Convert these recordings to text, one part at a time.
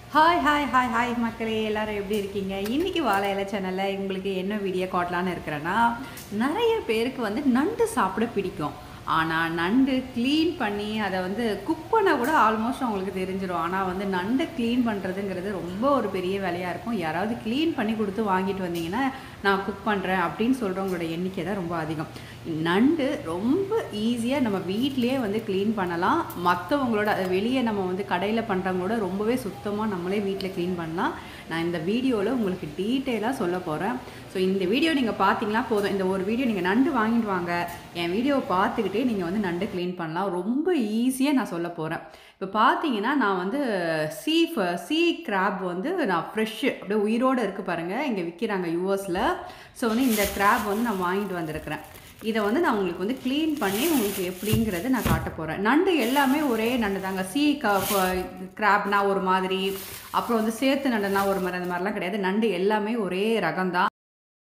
hi hi hi hi மக்களே எல்லாரும் எப்படி இருக்கீங்க இன்னைக்கு வாழை இலை சேனலில் உங்களுக்கு என்ன வீடியோ காட்டலான்னு இருக்கிறேன்னா நிறைய பேருக்கு வந்து நண்டு சாப்பிட பிடிக்கும் ஆனால் நண்டு க்ளீன் பண்ணி அதை வந்து குக் பண்ண கூட ஆல்மோஸ்ட் அவங்களுக்கு தெரிஞ்சிடும் ஆனால் வந்து நண்டை க்ளீன் பண்ணுறதுங்கிறது ரொம்ப ஒரு பெரிய வேலையாக இருக்கும் யாராவது க்ளீன் பண்ணி கொடுத்து வாங்கிட்டு வந்தீங்கன்னா நான் குக் பண்ணுறேன் அப்படின்னு சொல்கிறவங்களோட எண்ணிக்கை தான் ரொம்ப அதிகம் நண்டு ரொம்ப ஈஸியாக நம்ம வீட்டிலேயே வந்து க்ளீன் பண்ணலாம் மற்றவங்களோட வெளியே நம்ம வந்து கடையில் பண்ணுறவங்களோட ரொம்பவே சுத்தமாக நம்மளே வீட்டில் க்ளீன் பண்ணலாம் நான் இந்த வீடியோவில் உங்களுக்கு டீட்டெயிலாக சொல்ல போகிறேன் ஸோ இந்த வீடியோ நீங்கள் பார்த்தீங்கன்னா போதும் இந்த ஒரு வீடியோ நீங்கள் நண்டு வாங்கிட்டு வாங்க என் வீடியோவை பார்த்துக்கிட்டே நீங்கள் வந்து நண்டு க்ளீன் பண்ணலாம் ரொம்ப ஈஸியாக நான் சொல்ல போகிறேன் இப்போ பார்த்தீங்கன்னா நான் வந்து சீ சீ கிராப் வந்து நான் ஃப்ரெஷ்ஷு அப்படியே உயிரோடு இருக்குது பாருங்கள் இங்கே விற்கிறாங்க யூஎஸில் ஸோ வந்து இந்த கிராப் வந்து நான் வாங்கிட்டு வந்திருக்கிறேன் இதை வந்து நான் உங்களுக்கு வந்து க்ளீன் பண்ணி உங்களுக்கு எப்படிங்கிறத நான் காட்ட போகிறேன் நண்டு எல்லாமே ஒரே நண்டு தாங்க சீ கிராப்னா ஒரு மாதிரி அப்புறம் வந்து சேத்து நண்டுனா ஒரு மாதிரி அந்த மாதிரிலாம் கிடையாது நண்டு எல்லாமே ஒரே ரகம் தான்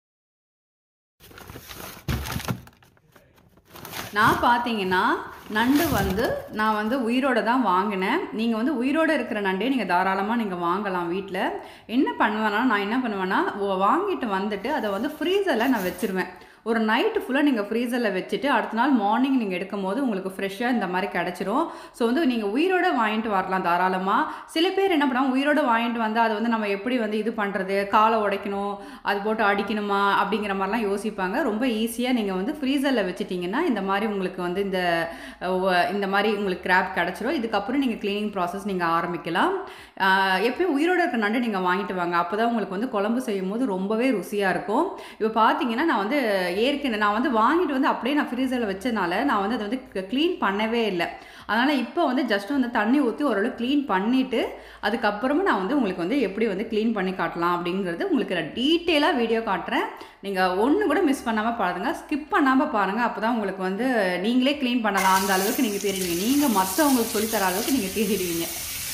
நான் பார்த்தீங்கன்னா நண்டு வந்து நான் வந்து உயிரோட தான் வாங்கினேன் நீங்கள் வந்து உயிரோடு இருக்கிற நண்டே நீங்கள் தாராளமாக நீங்கள் வாங்கலாம் வீட்டில் என்ன பண்ணுவேன்னா நான் என்ன பண்ணுவேன்னா வாங்கிட்டு வந்துட்டு அதை வந்து ஃப்ரீசரில் நான் வச்சுருவேன் ஒரு நைட்டு ஃபுல்லாக நீங்கள் ஃப்ரீசரில் வச்சுட்டு அடுத்த நாள் மார்னிங் நீங்கள் எடுக்கும் போது உங்களுக்கு ஃப்ரெஷ்ஷாக இந்த மாதிரி கிடச்சிரும் ஸோ வந்து நீங்கள் உயிரோட வாங்கிட்டு வரலாம் தாராளமாக சில பேர் என்ன பண்ணுவாங்க உயிரோட வாங்கிட்டு வந்தால் அது வந்து நம்ம எப்படி வந்து இது பண்ணுறது காலை உடைக்கணும் அது போட்டு அடிக்கணுமா அப்படிங்கிற மாதிரிலாம் யோசிப்பாங்க ரொம்ப ஈஸியாக நீங்கள் வந்து ஃப்ரீசரில் வச்சுட்டிங்கன்னா இந்த மாதிரி உங்களுக்கு வந்து இந்த இந்த மாதிரி உங்களுக்கு கிராப் கிடச்சிரும் இதுக்கப்புறம் நீங்கள் க்ளீனிங் ப்ராசஸ் நீங்கள் ஆரம்பிக்கலாம் எப்பயும் உயிரோட இருக்கிற நண்டு நீங்கள் வாங்கிட்டு வாங்க அப்போ தான் உங்களுக்கு வந்து குழம்பு செய்யும் போது ரொம்பவே ருசியாக இருக்கும் இப்போ பார்த்தீங்கன்னா நான் வந்து ஏற்கனவே நான் வந்து வாங்கிட்டு வந்து அப்படியே நான் ஃப்ரீசரில் வச்சனால நான் வந்து அதை வந்து க்ளீன் பண்ணவே இல்லை அதனால் இப்போ வந்து ஜஸ்ட் வந்து தண்ணி ஊற்றி ஓரளவு க்ளீன் பண்ணிவிட்டு அதுக்கப்புறமா நான் வந்து உங்களுக்கு வந்து எப்படி வந்து க்ளீன் பண்ணி காட்டலாம் அப்படிங்கிறது உங்களுக்கு நான் டீட்டெயிலாக வீடியோ காட்டுறேன் நீங்கள் ஒன்று கூட மிஸ் பண்ணாமல் பாருங்க ஸ்கிப் பண்ணாமல் பாருங்கள் அப்போ தான் உங்களுக்கு வந்து நீங்களே க்ளீன் பண்ணலாம் அந்த அளவுக்கு நீங்கள் தெரிவிங்க நீங்கள் மற்றவங்களுக்கு சொல்லித்தர அளவுக்கு நீங்கள் தெரிவிங்க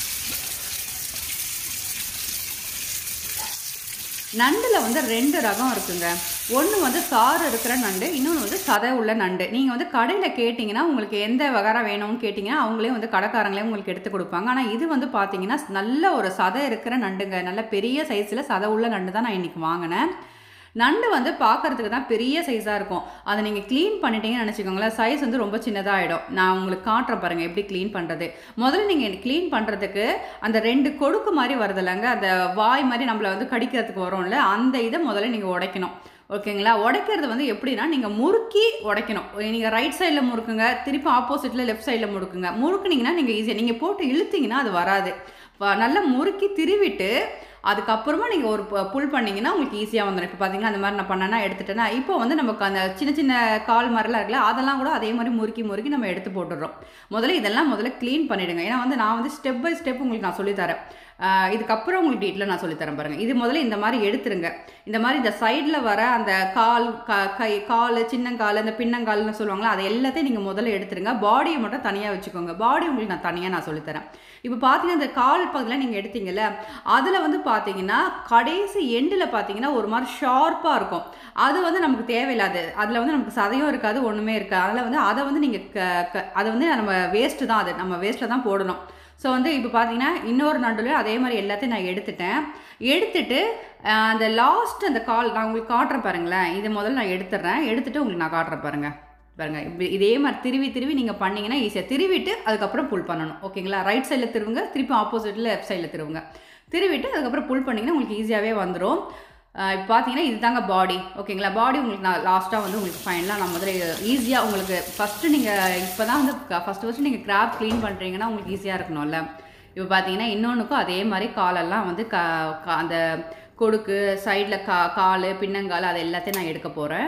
நண்டில் வந்து ரெண்டு ரகம் இருக்குங்க ஒன்று வந்து சாறு இருக்கிற நண்டு இன்னொன்று வந்து சதை உள்ள நண்டு நீங்கள் வந்து கடையில் கேட்டிங்கன்னா உங்களுக்கு எந்த வகரா வேணும்னு கேட்டிங்கன்னா அவங்களே வந்து கடைக்காரங்களே உங்களுக்கு எடுத்து கொடுப்பாங்க ஆனால் இது வந்து பார்த்தீங்கன்னா நல்ல ஒரு சதை இருக்கிற நண்டுங்க நல்ல பெரிய சைஸில் சதை உள்ள நண்டு தான் நான் இன்றைக்கி வாங்கினேன் நண்டு வந்து பார்க்குறதுக்கு தான் பெரிய சைஸாக இருக்கும் அதை நீங்கள் க்ளீன் பண்ணிட்டீங்கன்னு நினச்சிக்கோங்களேன் சைஸ் வந்து ரொம்ப சின்னதாகிடும் நான் உங்களுக்கு காட்டுறேன் பாருங்கள் எப்படி க்ளீன் பண்ணுறது முதல்ல நீங்கள் க்ளீன் பண்ணுறதுக்கு அந்த ரெண்டு கொடுக்கு மாதிரி வருதில்லங்க அந்த வாய் மாதிரி நம்மளை வந்து கடிக்கிறதுக்கு வரும்ல அந்த இதை முதல்ல நீங்கள் உடைக்கணும் ஓகேங்களா உடைக்கிறது வந்து எப்படின்னா நீங்கள் முறுக்கி உடைக்கணும் நீங்கள் ரைட் சைடில் முறுக்குங்க திருப்பி ஆப்போசிட்டில் லெஃப்ட் சைடில் முறுக்குங்க முறுக்குனீங்கன்னா நீங்கள் ஈஸியாக நீங்கள் போட்டு இழுத்தீங்கன்னா அது வராது நல்லா முறுக்கி திருவிட்டு அதுக்கப்புறமா நீங்கள் ஒரு புல் பண்ணிங்கன்னா உங்களுக்கு ஈஸியாக வந்துடும் இப்போ பார்த்தீங்கன்னா அந்த மாதிரி நான் பண்ணேன்னா எடுத்துட்டேன்னா இப்போ வந்து நமக்கு அந்த சின்ன சின்ன கால் மாதிரிலாம் இருக்குல்ல அதெல்லாம் கூட அதே மாதிரி முறுக்கி முறுக்கி நம்ம எடுத்து போட்டுடுறோம் முதல்ல இதெல்லாம் முதல்ல க்ளீன் பண்ணிவிடுங்க ஏன்னா வந்து நான் வந்து ஸ்டெப் பை ஸ்டெப் உங்களுக்கு நான் சொல்லித்தரேன் இதுக்கப்புறம் உங்களுக்கு டீட்டில் நான் சொல்லித்தரேன் பாருங்கள் இது முதல்ல இந்த மாதிரி எடுத்துருங்க இந்த மாதிரி இந்த சைடில் வர அந்த கால் க கை கால் சின்னங்கால் இந்த பின்னங்கால்னு சொல்லுவாங்களா அதை எல்லாத்தையும் நீங்கள் முதல்ல எடுத்துருங்க பாடியை மட்டும் தனியாக வச்சுக்கோங்க பாடி உங்களுக்கு நான் தனியாக நான் சொல்லித்தரேன் இப்போ பார்த்தீங்கன்னா இந்த கால் பகுதியில் நீங்கள் எடுத்தீங்கல்ல அதில் வந்து பார்த்தீங்கன்னா கடைசி எண்டில் பார்த்தீங்கன்னா ஒரு மாதிரி ஷார்ப்பாக இருக்கும் அது வந்து நமக்கு தேவையில்லாது அதில் வந்து நமக்கு சதையும் இருக்காது ஒன்றுமே இருக்காது அதில் வந்து அதை வந்து நீங்கள் க அதை வந்து நம்ம வேஸ்ட்டு தான் அது நம்ம வேஸ்ட்டில் தான் போடணும் ஸோ வந்து இப்போ பார்த்தீங்கன்னா இன்னொரு நண்டுலையும் அதே மாதிரி எல்லாத்தையும் நான் எடுத்துட்டேன் எடுத்துட்டு அந்த லாஸ்ட் அந்த கால் நான் உங்களுக்கு காட்டுறேன் பாருங்களேன் இதை முதல்ல நான் எடுத்துடுறேன் எடுத்துகிட்டு உங்களுக்கு நான் காட்டுறேன் பாருங்கள் பாருங்க இப்படி இதே மாதிரி திருவி திருவி நீங்கள் பண்ணிங்கன்னா ஈஸியாக திருவிட்டு அதுக்கப்புறம் புல் பண்ணணும் ஓகேங்களா ரைட் சைடில் திருவுங்க திருப்பி ஆப்போசிட்டில் லெஃப்ட் சைடில் திருவுங்க திருவிட்டு அதுக்கப்புறம் புல் பண்ணிங்கன்னா உங்களுக்கு ஈஸியாகவே வந்துடும் இப்போ பார்த்தீங்கன்னா இது தாங்க பாடி ஓகேங்களா பாடி உங்களுக்கு நான் லாஸ்ட்டாக வந்து உங்களுக்கு ஃபைனலாக நான் முதல்ல ஈஸியாக உங்களுக்கு ஃபஸ்ட்டு நீங்கள் இப்போ தான் வந்து ஃபஸ்ட்டு ஃபஸ்ட்டு நீங்கள் கிராப் க்ளீன் பண்ணுறீங்கன்னா உங்களுக்கு ஈஸியாக இருக்கணும்ல இப்போ பார்த்தீங்கன்னா இன்னொன்றுக்கும் அதே மாதிரி காலெல்லாம் வந்து க அந்த கொடுக்கு சைடில் கா கால் பின்னங்கால் அது எல்லாத்தையும் நான் எடுக்க போகிறேன்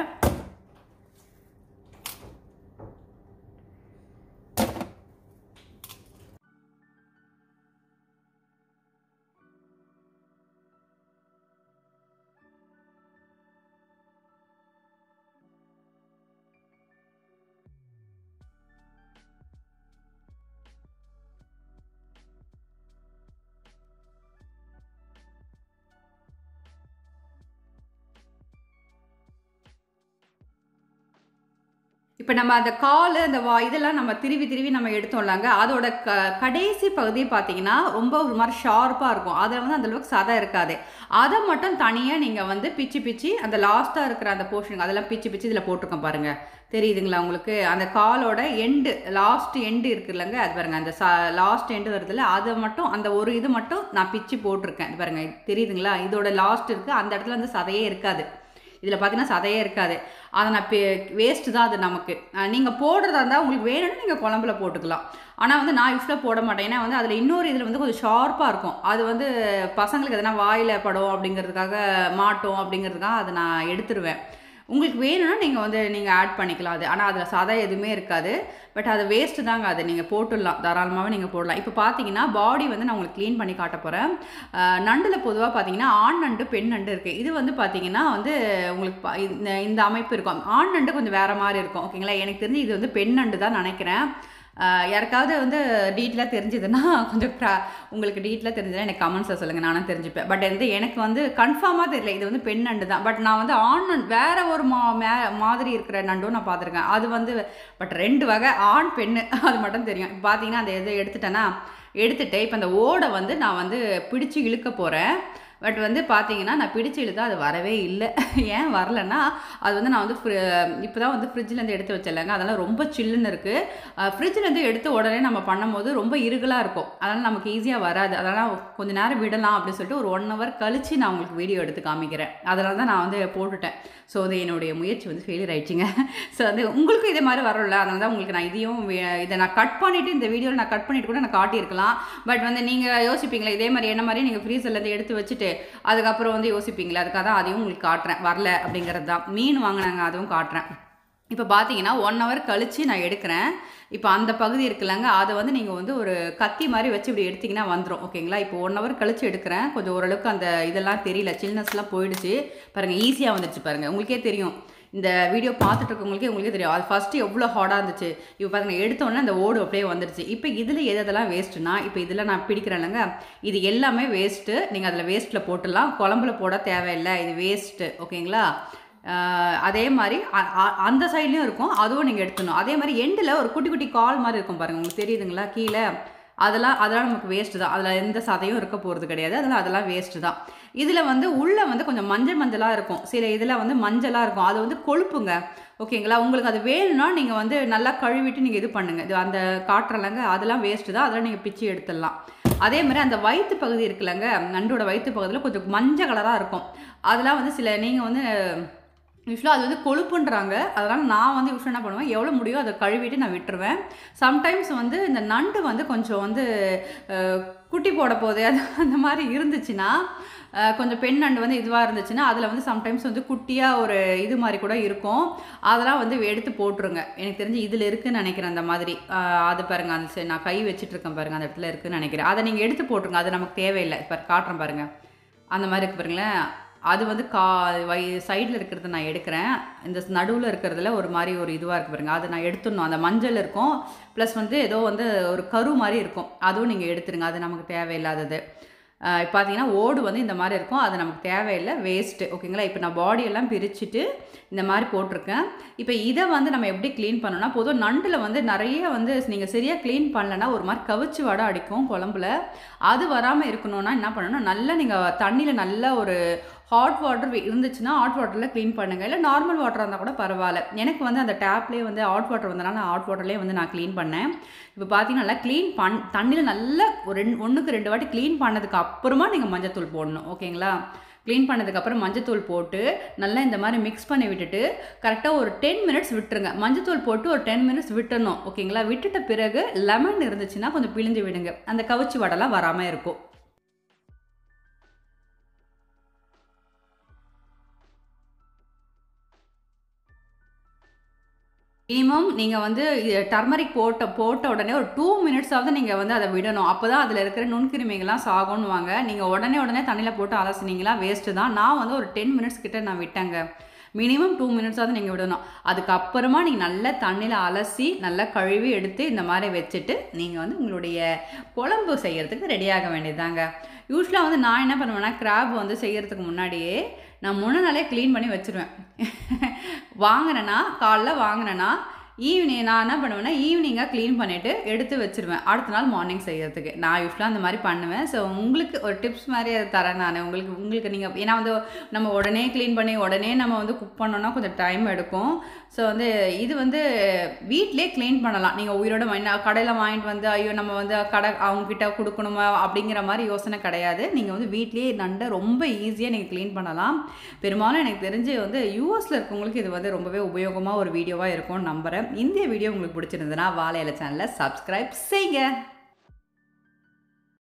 இப்போ நம்ம அந்த கால் அந்த வா இதெல்லாம் நம்ம திருவி திருவி நம்ம எடுத்தோம்லாங்க அதோட க கடைசி பகுதி பார்த்தீங்கன்னா ரொம்ப ஒரு மாதிரி ஷார்ப்பாக இருக்கும் அதில் வந்து அந்தளவுக்கு சதை இருக்காது அதை மட்டும் தனியாக நீங்கள் வந்து பிச்சு பிச்சு அந்த லாஸ்ட்டாக இருக்கிற அந்த போர்ஷன் அதெல்லாம் பிச்சு பிச்சு இதில் போட்டிருக்கோம் பாருங்கள் தெரியுதுங்களா உங்களுக்கு அந்த காலோட எண்டு லாஸ்ட் எண்டு இருக்குல்லங்க அது பாருங்கள் அந்த ச லாஸ்ட் எண்டு வருதுல்ல அதை மட்டும் அந்த ஒரு இது மட்டும் நான் பிச்சு போட்டிருக்கேன் இது பாருங்கள் தெரியுதுங்களா இதோட லாஸ்ட் இருக்குது அந்த இடத்துல வந்து சதையே இருக்காது இதில் பார்த்தீங்கன்னா சதையே இருக்காது அதை நான் வேஸ்ட்டு தான் அது நமக்கு நீங்கள் போடுறதா இருந்தால் உங்களுக்கு வேணும்னு நீங்கள் குழம்புல போட்டுக்கலாம் ஆனால் வந்து நான் யூஸ்வலாக போட மாட்டேன் ஏன்னா வந்து அதில் இன்னொரு இதில் வந்து கொஞ்சம் ஷார்ப்பாக இருக்கும் அது வந்து பசங்களுக்கு எதனா வாயில் படும் அப்படிங்கிறதுக்காக மாட்டோம் அப்படிங்கிறதுக்காக அதை நான் எடுத்துருவேன் உங்களுக்கு வேணும்னா நீங்கள் வந்து நீங்கள் ஆட் பண்ணிக்கலாம் அது ஆனால் அதில் சதை எதுவுமே இருக்காது பட் அது வேஸ்ட்டு தாங்க அது நீங்கள் போட்டுடலாம் தாராளமாகவே நீங்கள் போடலாம் இப்போ பார்த்தீங்கன்னா பாடி வந்து நான் உங்களுக்கு க்ளீன் பண்ணி காட்ட போகிறேன் நண்டில் பொதுவாக பார்த்தீங்கன்னா ஆண் நண்டு பெண் நண்டு இருக்குது இது வந்து பார்த்தீங்கன்னா வந்து உங்களுக்கு பா- இந்த இந்த அமைப்பு இருக்கும் ஆண் நண்டு கொஞ்சம் வேறு மாதிரி இருக்கும் ஓகேங்களா எனக்கு தெரிஞ்சு இது வந்து பெண் நண்டு தான் நினைக்கிறேன் ஆஹ் யாருக்காவது வந்து டீட்டெயிலாக தெரிஞ்சதுன்னா கொஞ்சம் ப்ரா- உங்களுக்கு டீட்டெயிலாக தெரிஞ்சதுன்னா எனக்கு கமெண்ட்ஸை சொல்லுங்கள் நானும் தெரிஞ்சுப்பேன் பட் வந்து எனக்கு வந்து கன்ஃபார்மாக தெரியல இது வந்து பெண் நண்டு தான் பட் நான் வந்து ஆண் நண்டு வேற ஒரு மா மே மாதிரி இருக்கிற நண்டும் நான் பார்த்துருக்கேன் அது வந்து பட் ரெண்டு வகை ஆண் பெண்ணு அது மட்டும் தெரியும் இப்போ பார்த்தீங்கன்னா அந்த இதை எடுத்துட்டேன்னா எடுத்துட்டு இப்போ அந்த ஓடை வந்து நான் வந்து பிடிச்சு இழுக்க போகிறேன் பட் வந்து பார்த்தீங்கன்னா நான் பிடிச்சு இழுத்தா அது வரவே இல்லை ஏன் வரலன்னா அது வந்து நான் வந்து இப்போ தான் வந்து ஃப்ரிட்ஜ்லேருந்து எடுத்து வச்சிடலாங்க அதெல்லாம் ரொம்ப சில்லுன்னு இருக்குது ஃப்ரிட்ஜ்லேருந்து எடுத்து உடனே நம்ம பண்ணும்போது ரொம்ப இருகலாக இருக்கும் அதனால் நமக்கு ஈஸியாக வராது அதனால் கொஞ்ச நேரம் விடலாம் அப்படின்னு சொல்லிட்டு ஒரு ஒன் ஹவர் கழித்து நான் உங்களுக்கு வீடியோ எடுத்து காமிக்கிறேன் அதனால தான் நான் வந்து போட்டுட்டேன் ஸோ வந்து என்னுடைய முயற்சி வந்து ஃபெயிலியர் ஆயிடுச்சுங்க ஸோ வந்து உங்களுக்கும் இதே மாதிரி வரும்ல அதனால தான் உங்களுக்கு நான் இதையும் வே- இதை நான் கட் பண்ணிவிட்டு இந்த வீடியோவில் நான் கட் பண்ணிட்டு கூட நான் காட்டியிருக்கலாம் பட் வந்து நீங்கள் யோசிப்பீங்களா இதே மாதிரி என்ன மாதிரி நீங்கள் ஃப்ரீசர்லேருந்து எடுத்து வச்சுட்டு அதுக்கப்புறம் வந்து யோசிப்பீங்களா அதுக்காக தான் அதையும் உங்களுக்கு காட்டுறேன் வரல அப்படிங்கிறது தான் மீன் வாங்கினாங்க அதுவும் காட்டுறேன் இப்போ பார்த்தீங்கன்னா ஒன் ஹவர் கழித்து நான் எடுக்கிறேன் இப்போ அந்த பகுதி இருக்குல்லங்க அதை வந்து நீங்கள் வந்து ஒரு கத்தி மாதிரி வச்சு இப்படி எடுத்தீங்கன்னா வந்துடும் ஓகேங்களா இப்போ ஒன் ஹவர் கழித்து எடுக்கிறேன் கொஞ்சம் ஓரளவுக்கு அந்த இதெல்லாம் தெரியல சில்னஸ்லாம் போயிடுச்சு பாருங்கள் ஈஸியாக வந்துடுச்சு பாருங்கள் உங்களுக்கே தெரியும் இந்த வீடியோ பார்த்துட்டு இருக்கவங்களுக்கே உங்களுக்கே தெரியும் அது ஃபஸ்ட்டு எவ்வளோ ஹார்டாக இருந்துச்சு இப்போ பாருங்க எடுத்தோடனே அந்த ஓடு அப்படியே வந்துடுச்சு இப்போ இதில் எது எதெல்லாம் வேஸ்ட்டுனா இப்போ இதில் நான் பிடிக்கிறேன்லங்க இது எல்லாமே வேஸ்ட்டு நீங்கள் அதில் வேஸ்ட்டில் போட்டுடலாம் குழம்புல போட தேவையில்லை இது வேஸ்ட்டு ஓகேங்களா ஆஹ் அதே மாதிரி அ- அ- அந்த சைட்லேயும் இருக்கும் அதுவும் நீங்கள் எடுத்துடணும் அதே மாதிரி எண்டில் ஒரு குட்டி குட்டி கால் மாதிரி இருக்கும் பாருங்கள் உங்களுக்கு தெரியுதுங்களா கீழே அதெல்லாம் அதெல்லாம் நமக்கு வேஸ்ட்டு தான் அதில் எந்த சதையும் இருக்க போகிறது கிடையாது அதெல்லாம் அதெல்லாம் வேஸ்ட்டு தான் இதில் வந்து உள்ளே வந்து கொஞ்சம் மஞ்சள் மஞ்சளாக இருக்கும் சில இதில் வந்து மஞ்சளாக இருக்கும் அது வந்து கொழுப்புங்க ஓகேங்களா உங்களுக்கு அது வேணும்னா நீங்கள் வந்து நல்லா கழுவிட்டு நீங்கள் இது பண்ணுங்கள் இது அந்த காட்டுறலங்க அதெல்லாம் வேஸ்ட்டு தான் அதெல்லாம் நீங்கள் பிச்சு எடுத்துடலாம் அதே மாதிரி அந்த வயிற்று பகுதி இருக்குல்லங்க நண்டோட வயிற்று பகுதியில் கொஞ்சம் மஞ்சள் கலராக இருக்கும் அதெல்லாம் வந்து சில நீங்கள் வந்து யூஸ்வலாக அது வந்து கொழுப்புன்றாங்க அதனால் நான் வந்து யூஸ்வலாக என்ன பண்ணுவேன் எவ்வளோ முடியும் அதை கழுவிட்டு நான் விட்டுருவேன் சம்டைம்ஸ் வந்து இந்த நண்டு வந்து கொஞ்சம் வந்து அஹ், குட்டி போட போகுது அது அந்த மாதிரி இருந்துச்சுன்னா அஹ், கொஞ்சம் பெண் நண்டு வந்து இதுவாக இருந்துச்சுன்னா அதில் வந்து சம்டைம்ஸ் வந்து குட்டியாக ஒரு இது மாதிரி கூட இருக்கும் அதெல்லாம் வந்து எடுத்து போட்டுருங்க எனக்கு தெரிஞ்சு இதில் இருக்குன்னு நினைக்கிறேன் அந்த மாதிரி அஹ், அது பாருங்கள் அந்த சரி, நான் கை வச்சிட்டு இருக்கேன் பாருங்கள் அந்த இடத்துல இருக்குன்னு நினைக்கிறேன் அதை நீங்கள் எடுத்து போட்டுருங்க அது நமக்கு தேவையில்லை இப்போ காட்டுறேன் பாருங்கள் அந்த மாதிரி இருக்கு பாருங்களேன் அது வந்து கா வை சைடில் இருக்கிறத நான் எடுக்கிறேன் இந்த நடுவில் இருக்கிறதுல ஒரு மாதிரி ஒரு இதுவாக இருக்கு பாருங்க அதை நான் எடுத்துடணும் அந்த மஞ்சள் இருக்கும் ப்ளஸ் வந்து ஏதோ வந்து ஒரு கரு மாதிரி இருக்கும் அதுவும் நீங்கள் எடுத்துருங்க அது நமக்கு தேவையில்லாதது ஆஹ் இப்போ பார்த்தீங்கன்னா ஓடு வந்து இந்த மாதிரி இருக்கும் அது நமக்கு தேவையில்லை வேஸ்ட்டு ஓகேங்களா இப்போ நான் பாடியெல்லாம் பிரிச்சுட்டு இந்த மாதிரி போட்டிருக்கேன் இப்போ இதை வந்து நம்ம எப்படி க்ளீன் பண்ணணும்னா பொதுவாக நண்டில் வந்து நிறைய வந்து நீங்கள் சரியாக க்ளீன் பண்ணலன்னா ஒரு மாதிரி கவிச்சு வடை அடிக்கும் குழம்புல அது வராமல் இருக்கணும்னா என்ன பண்ணணும் நல்லா நீங்கள் தண்ணியில் நல்லா ஒரு ஹாட் வாட்டர் இருந்துச்சுன்னா ஹாட் வாட்டரில் க்ளீன் பண்ணுங்கள் இல்லை நார்மல் வாட்டர் இருந்தால் கூட பரவாயில்ல எனக்கு வந்து அந்த டேப்லேயே வந்து ஹாட் வாட்டர் வந்தனால நான் ஹாட் வாட்டர்லேயே வந்து நான் க்ளீன் பண்ணேன் இப்போ பார்த்தீங்கன்னா நல்லா க்ளீன் பண் தண்ணியில் நல்லா ஒரு ரெண்டு ஒன்றுக்கு ரெண்டு வாட்டி க்ளீன் பண்ணதுக்கு அப்புறமா நீங்கள் மஞ்சத்தூள் போடணும் ஓகேங்களா க்ளீன் பண்ணதுக்கப்புறம் மஞ்சத்தூள் போட்டு நல்லா இந்த மாதிரி மிக்ஸ் பண்ணி விட்டுட்டு கரெக்டாக ஒரு டென் மினிட்ஸ் விட்டுருங்க மஞ்சத்தூள் போட்டு ஒரு டென் மினிட்ஸ் விட்டுறணும் ஓகேங்களா விட்டுட்ட பிறகு லெமன் இருந்துச்சுன்னா கொஞ்சம் பிழிஞ்சு விடுங்க அந்த கவிச்சி வடலாம் வராமல் இருக்கும் மினிமம் நீங்கள் வந்து டர்மரிக் போட்ட போட்ட உடனே ஒரு டூ மினிட்ஸாவது நீங்கள் வந்து அதை விடணும் அப்போ தான் அதில் இருக்கிற நுண்கிருமிகள்லாம் சாகும்னுவாங்க நீங்கள் உடனே உடனே தண்ணியில் போட்டு அலசினீங்களா வேஸ்ட்டு தான் நான் வந்து ஒரு டென் மினிட்ஸ் கிட்ட நான் விட்டேங்க மினிமம் டூ மினிட்ஸாவது நீங்கள் விடணும் அதுக்கப்புறமா நீங்கள் நல்லா தண்ணியில் அலசி நல்லா கழுவி எடுத்து இந்த மாதிரி வச்சுட்டு நீங்கள் வந்து உங்களுடைய குழம்பு செய்கிறதுக்கு ரெடியாக வேண்டியதுதாங்க யூஸ்வலாக வந்து நான் என்ன பண்ணுவேன்னா கிராப் வந்து செய்கிறதுக்கு முன்னாடியே நான் முன்ன நாளே க்ளீன் பண்ணி வச்சுருவேன் வாங்கினேன்னா காலைல வாங்கினேன்னா ஈவினிங் நான் என்ன பண்ணுவேன்னா ஈவினிங்காக க்ளீன் பண்ணிவிட்டு எடுத்து வச்சுருவேன் அடுத்த நாள் மார்னிங் செய்யறதுக்கு நான் யூஸ்வலாக அந்த மாதிரி பண்ணுவேன் ஸோ உங்களுக்கு ஒரு டிப்ஸ் மாதிரி அதை தரேன் நான் உங்களுக்கு உங்களுக்கு நீங்கள் ஏன்னா வந்து நம்ம உடனே க்ளீன் பண்ணி உடனே நம்ம வந்து குக் பண்ணோன்னா கொஞ்சம் டைம் எடுக்கும் ஸோ வந்து இது வந்து வீட்டிலே க்ளீன் பண்ணலாம் நீங்கள் உயிரோட வாங்கி கடையில் வாங்கிட்டு வந்து ஐயோ நம்ம வந்து கடை அவங்கக்கிட்ட கொடுக்கணுமா அப்படிங்கிற மாதிரி யோசனை கிடையாது நீங்கள் வந்து வீட்லேயே நண்டை ரொம்ப ஈஸியாக நீங்கள் க்ளீன் பண்ணலாம் பெரும்பாலும் எனக்கு தெரிஞ்சு வந்து யூஎஸில் இருக்கவங்களுக்கு இது வந்து ரொம்பவே உபயோகமாக ஒரு வீடியோவாக இருக்கும்னு நம்புகிறேன் இந்த வீடியோ உங்களுக்கு பிடிச்சிருந்ததுன்னா வாழையில சேனலை சப்ஸ்கிரைப் செய்யுங்க